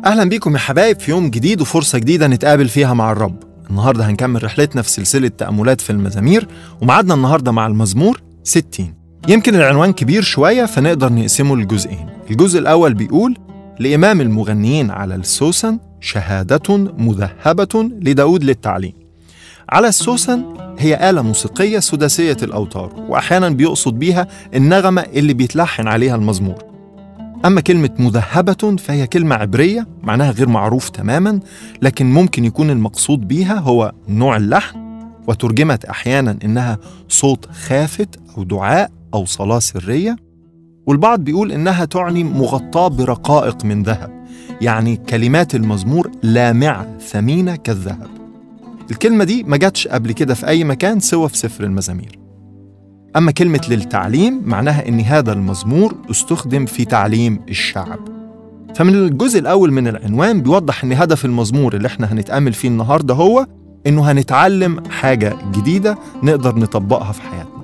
أهلا بيكم يا حبايب في يوم جديد وفرصة جديدة نتقابل فيها مع الرب النهاردة هنكمل رحلتنا في سلسلة تأملات في المزامير ومعادنا النهاردة مع المزمور 60 يمكن العنوان كبير شوية فنقدر نقسمه لجزئين الجزء الأول بيقول لإمام المغنيين على السوسن شهادة مذهبة لداود للتعليم على السوسن هي آلة موسيقية سداسية الأوتار وأحيانا بيقصد بيها النغمة اللي بيتلحن عليها المزمور أما كلمة مذهبة فهي كلمة عبرية معناها غير معروف تماما لكن ممكن يكون المقصود بيها هو نوع اللحن وترجمت أحيانا إنها صوت خافت أو دعاء أو صلاة سرية والبعض بيقول إنها تعني مغطاة برقائق من ذهب يعني كلمات المزمور لامعة ثمينة كالذهب الكلمة دي ما جاتش قبل كده في أي مكان سوى في سفر المزامير أما كلمة للتعليم معناها إن هذا المزمور استخدم في تعليم الشعب فمن الجزء الأول من العنوان بيوضح إن هدف المزمور اللي إحنا هنتأمل فيه النهاردة هو إنه هنتعلم حاجة جديدة نقدر نطبقها في حياتنا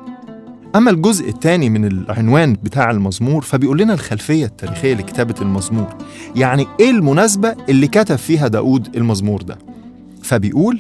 أما الجزء الثاني من العنوان بتاع المزمور فبيقول لنا الخلفية التاريخية لكتابة المزمور يعني إيه المناسبة اللي كتب فيها داود المزمور ده فبيقول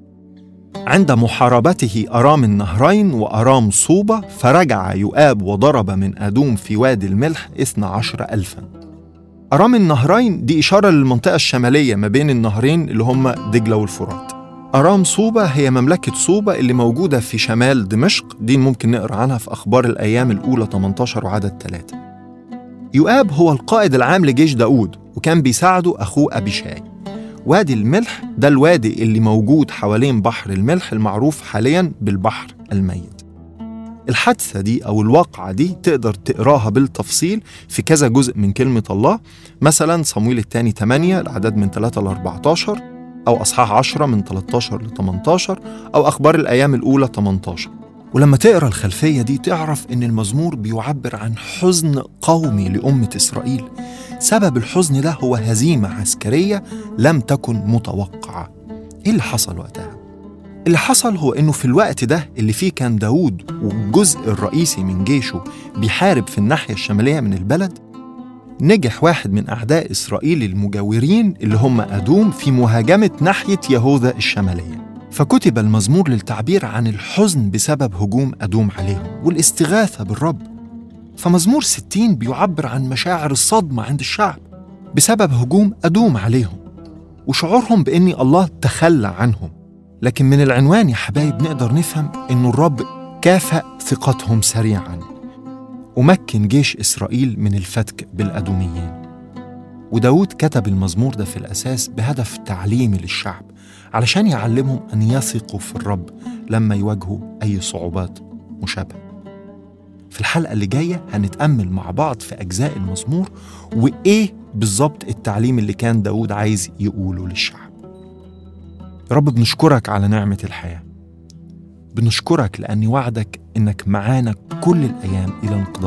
عند محاربته أرام النهرين وأرام صوبة فرجع يؤاب وضرب من أدوم في وادي الملح إثنى عشر ألفا أرام النهرين دي إشارة للمنطقة الشمالية ما بين النهرين اللي هم دجلة والفرات أرام صوبة هي مملكة صوبة اللي موجودة في شمال دمشق دي ممكن نقرأ عنها في أخبار الأيام الأولى 18 وعدد 3 يؤاب هو القائد العام لجيش داود وكان بيساعده أخوه أبيشاي وادي الملح ده الوادي اللي موجود حوالين بحر الملح المعروف حاليا بالبحر الميت الحادثة دي أو الواقعة دي تقدر تقراها بالتفصيل في كذا جزء من كلمة الله مثلا صمويل الثاني 8 الأعداد من 3 ل 14 أو أصحاح 10 من 13 ل 18 أو أخبار الأيام الأولى 18 ولما تقرا الخلفية دي تعرف إن المزمور بيعبر عن حزن قومي لأمة إسرائيل سبب الحزن ده هو هزيمة عسكرية لم تكن متوقعة إيه اللي حصل وقتها؟ اللي حصل هو إنه في الوقت ده اللي فيه كان داود والجزء الرئيسي من جيشه بيحارب في الناحية الشمالية من البلد نجح واحد من أعداء إسرائيل المجاورين اللي هم أدوم في مهاجمة ناحية يهوذا الشمالية فكتب المزمور للتعبير عن الحزن بسبب هجوم أدوم عليهم والاستغاثة بالرب فمزمور 60 بيعبر عن مشاعر الصدمة عند الشعب بسبب هجوم أدوم عليهم وشعورهم بأن الله تخلى عنهم لكن من العنوان يا حبايب نقدر نفهم أن الرب كافأ ثقتهم سريعا ومكن جيش إسرائيل من الفتك بالأدوميين وداود كتب المزمور ده في الأساس بهدف تعليمي للشعب علشان يعلمهم أن يثقوا في الرب لما يواجهوا أي صعوبات مشابهة في الحلقة اللي جاية هنتأمل مع بعض في أجزاء المزمور وإيه بالظبط التعليم اللي كان داود عايز يقوله للشعب يا رب بنشكرك على نعمة الحياة بنشكرك لأن وعدك إنك معانا كل الأيام إلى انقضاء